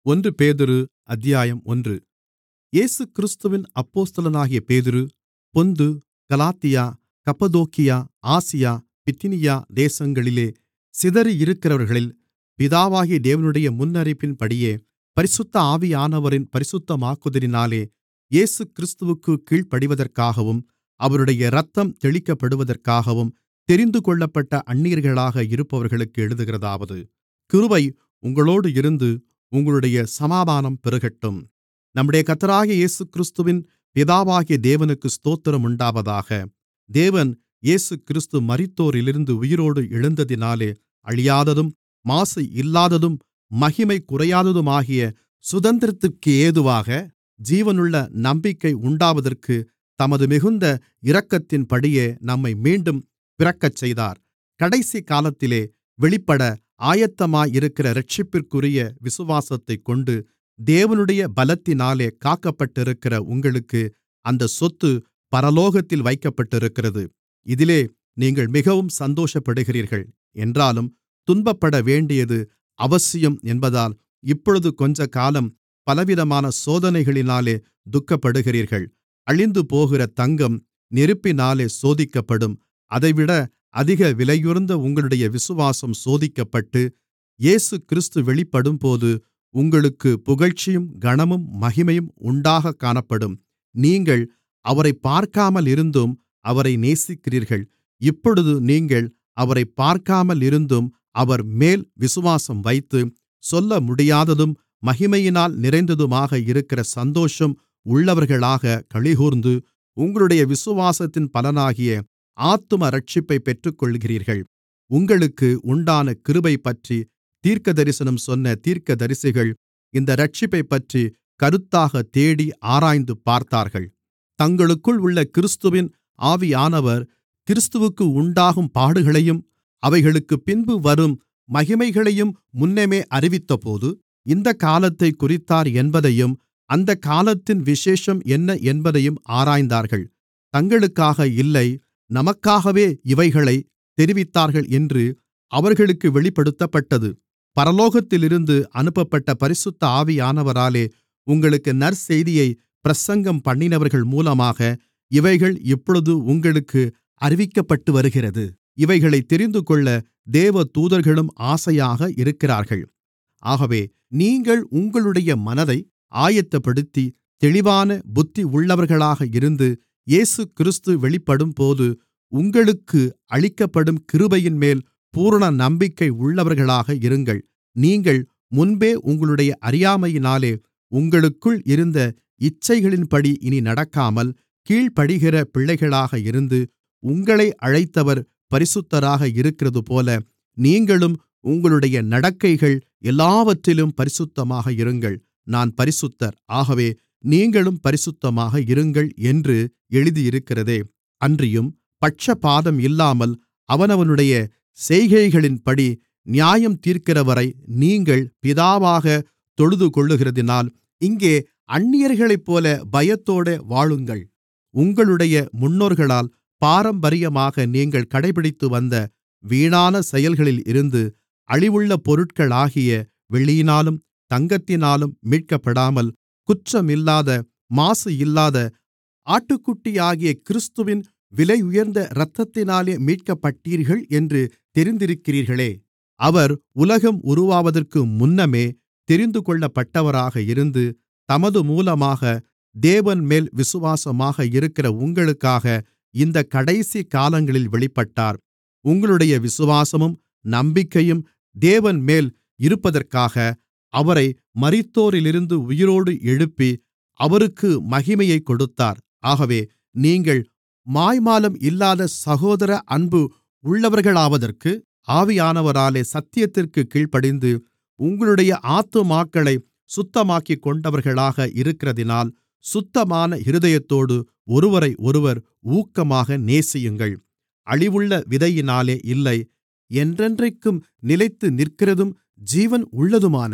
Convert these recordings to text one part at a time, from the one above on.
ஒன்று பேதுரு அத்தியாயம் ஒன்று இயேசுகிறிஸ்துவின் அப்போஸ்தலனாகிய பேதுரு பொந்து கலாத்தியா கப்பத்தோக்கியா ஆசியா பித்தினியா தேசங்களிலே சிதறியிருக்கிறவர்களில் பிதாவாகிய தேவனுடைய முன்னறிவின்படியே பரிசுத்த ஆவியானவரின் பரிசுத்தமாக்குதலினாலே இயேசுகிறிஸ்துவிற்குக் கீழ்ப்படிவதற்காகவும் அவருடைய இரத்தம் தெளிக்கப்படுவதற்காகவும் தெரிந்துகொள்ளப்பட்ட அந்நியர்களாக இருப்பவர்களுக்கு எழுதுகிறதாவது கிருபை உங்களோடு இருந்து உங்களுடைய சமாதானம் பெருகட்டும் நம்முடைய கர்த்தராகிய இயேசுகிறிஸ்துவின் பிதாவாகிய தேவனுக்கு ஸ்தோத்திரம் உண்டாவதாக தேவன் இயேசுகிறிஸ்து மரித்தோரிலிருந்து உயிரோடு எழுந்ததினாலே அழியாததும் மாசு இல்லாததும் மகிமை குறையாததுமாகிய சுதந்திரத்திற்கேதுவாக ஜீவனுள்ள நம்பிக்கை உண்டாவதற்கு தமது மிகுந்த இரக்கத்தின்படியே நம்மை மீண்டும் பிறக்கச்செய்தார் கடைசிகாலத்திலே வெளிப்பட ஆயத்தமாயிருக்கிற இரட்சிப்பிற்குரிய விசுவாசத்தைக் கொண்டு தேவனுடைய பலத்தினாலே காக்கப்பட்டிருக்கிற உங்களுக்கு அந்தச் சொத்து பரலோகத்தில் வைக்கப்பட்டிருக்கிறது இதிலே நீங்கள் மிகவும் சந்தோஷப்படுகிறீர்கள் என்றாலும் துன்பப்படவேண்டியது அவசியம் என்பதால் இப்பொழுது கொஞ்சக்காலம் பலவிதமான சோதனைகளினாலே துக்கப்படுகிறீர்கள் அழிந்துபோகிற தங்கம் நெருப்பினாலே சோதிக்கப்படும் அதைவிட அதிக விலையுயர்ந்த உங்களுடைய விசுவாசம் சோதிக்கப்பட்டு இயேசுகிறிஸ்து வெளிப்படும்போது உங்களுக்குப் புகழ்ச்சியும் கனமும் மகிமையும் உண்டாகக் காணப்படும் நீங்கள் அவரைப் பார்க்காமலிருந்தும் அவரை நேசிக்கிறீர்கள் இப்பொழுது நீங்கள் அவரைப் பார்க்காமலிருந்தும் அவர்மேல் விசுவாசம் வைத்து சொல்லமுடியாததும் மகிமையினால் நிறைந்ததுமாக இருக்கிற சந்தோஷம் உள்ளவர்களாக களிகூர்ந்து உங்களுடைய விசுவாசத்தின் பலனாகிய ஆத்தும இரட்சிப்பைப் பெற்றுக்கொள்கிறீர்கள் உங்களுக்கு உண்டான கிருபைப்பற்றி தீர்க்கதரிசனம் சொன்ன தீர்க்கதரிசிகள் இந்த இரட்சிப்பைப்பற்றி கருத்தாகத் தேடி ஆராய்ந்து பார்த்தார்கள் தங்களுக்குள் உள்ள கிறிஸ்துவின் ஆவியானவர் கிறிஸ்துவுக்கு உண்டாகும் பாடுகளையும் அவைகளுக்குப் பின்பு வரும் மகிமைகளையும் முன்னமே அறிவித்தபோது இந்தக் காலத்தைக் குறித்தார் என்பதையும் அந்தக் காலத்தின் விசேஷம் என்ன என்பதையும் ஆராய்ந்தார்கள் தங்களுக்காக இல்லை நமக்காகவே இவைகளைத் தெரிவித்தார்கள் என்று அவர்களுக்கு வெளிப்படுத்தப்பட்டது பரலோகத்திலிருந்து அனுப்பப்பட்ட பரிசுத்த ஆவியானவராலே உங்களுக்கு நற்செய்தியைப் பிரசங்கம் பண்ணினவர்கள் மூலமாக இவைகள் இப்பொழுது உங்களுக்கு அறிவிக்கப்பட்டுவருகிறது இவைகளைத் தெரிந்துகொள்ள தேவதூதர்களும் ஆசையாக இருக்கிறார்கள் ஆகவே நீங்கள் உங்களுடைய மனதை ஆயத்தப்படுத்தி தெளிவான புத்தி உள்ளவர்களாக இருந்து இயேசுகிறிஸ்து வெளிப்படும்போது உங்களுக்கு அளிக்கப்படும் கிருபையின்மேல் பூரண நம்பிக்கை உள்ளவர்களாக இருங்கள் நீங்கள் முன்பே உங்களுடைய அறியாமையினாலே உங்களுக்குள் இருந்த இச்சைகளின்படி இனி நடக்காமல் கீழ்ப்படிகிற பிள்ளைகளாக இருந்து உங்களை அழைத்தவர் பரிசுத்தராக இருக்கிறதுபோல நீங்களும் உங்களுடைய நடக்கைகள் எல்லாவற்றிலும் பரிசுத்தமாக இருங்கள் நான் பரிசுத்தர் ஆகவே நீங்களும் பரிசுத்தமாக இருங்கள் என்று எழுதியிருக்கிறதே அன்றியும் பட்சபாதம் இல்லாமல் அவனவனுடைய செய்கைகளின்படி நியாயம் தீர்க்கிறவரை நீங்கள் பிதாவாக தொழுதுகொள்ளுகிறதினால் இங்கே அந்நியர்களைப்போல பயத்தோடே வாழுங்கள் உங்களுடைய முன்னோர்களால் பாரம்பரியமாக நீங்கள் கடைபிடித்து வந்த வீணான செயல்களில் இருந்து அழிவுள்ள பொருட்களாகிய வெள்ளியினாலும் தங்கத்தினாலும் மீட்கப்படாமல் குற்றமில்லாத மாசு இல்லாத ஆட்டுக்குட்டியாகிய கிறிஸ்துவின் விலையுயர்ந்த இரத்தத்தினாலே மீட்கப்பட்டீர்கள் என்று தெரிந்திருக்கிறீர்களே அவர் உலகம் உருவாவதற்கு முன்னமே தெரிந்துகொள்ளப்பட்டவராக இருந்து தமது மூலமாக தேவன்மேல் விசுவாசமாக இருக்கிற உங்களுக்காக இந்தக் கடைசி காலங்களில் வெளிப்பட்டார் உங்களுடைய விசுவாசமும் நம்பிக்கையும் தேவன்மேல் இருப்பதற்காக அவரை மரித்தோரிலிருந்து உயிரோடு எழுப்பி அவருக்கு மகிமையைக் கொடுத்தார் ஆகவே நீங்கள் மாய்மாலம் இல்லாத சகோதர அன்பு உள்ளவர்களாவதற்கு ஆவியானவராலே சத்தியத்திற்குக் கீழ்ப்படிந்து உங்களுடைய ஆத்துமாக்களைச் சுத்தமாக்கிக்கொண்டவர்களாக இருக்கிறதினால் சுத்தமான இருதயத்தோடு ஒருவரையொருவர் ஊக்கமாக நேசியுங்கள் அழிவுள்ள விதையினாலே இல்லை என்றென்றைக்கும் நிலைத்து நிற்கிறதும் ஜீவன் உள்ளதுமான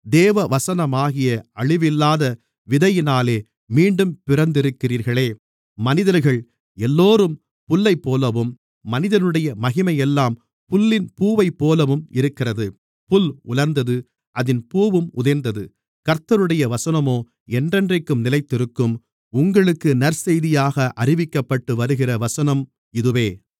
தேவவசனமாகிய அழிவில்லாத விதையினாலே மீண்டும் பிறந்திருக்கிறீர்களே மனிதர்கள் எல்லோரும் புல்லைப்போலவும் மனிதனுடைய மகிமையெல்லாம் புல்லின் பூவைப்போலவும் இருக்கிறது புல் உலர்ந்தது அதின் பூவும் உதிர்ந்தது கர்த்தருடைய வசனமோ என்றென்றைக்கும் நிலைத்திருக்கும் உங்களுக்கு நற்செய்தியாக அறிவிக்கப்பட்டு வருகிற வசனம் இதுவே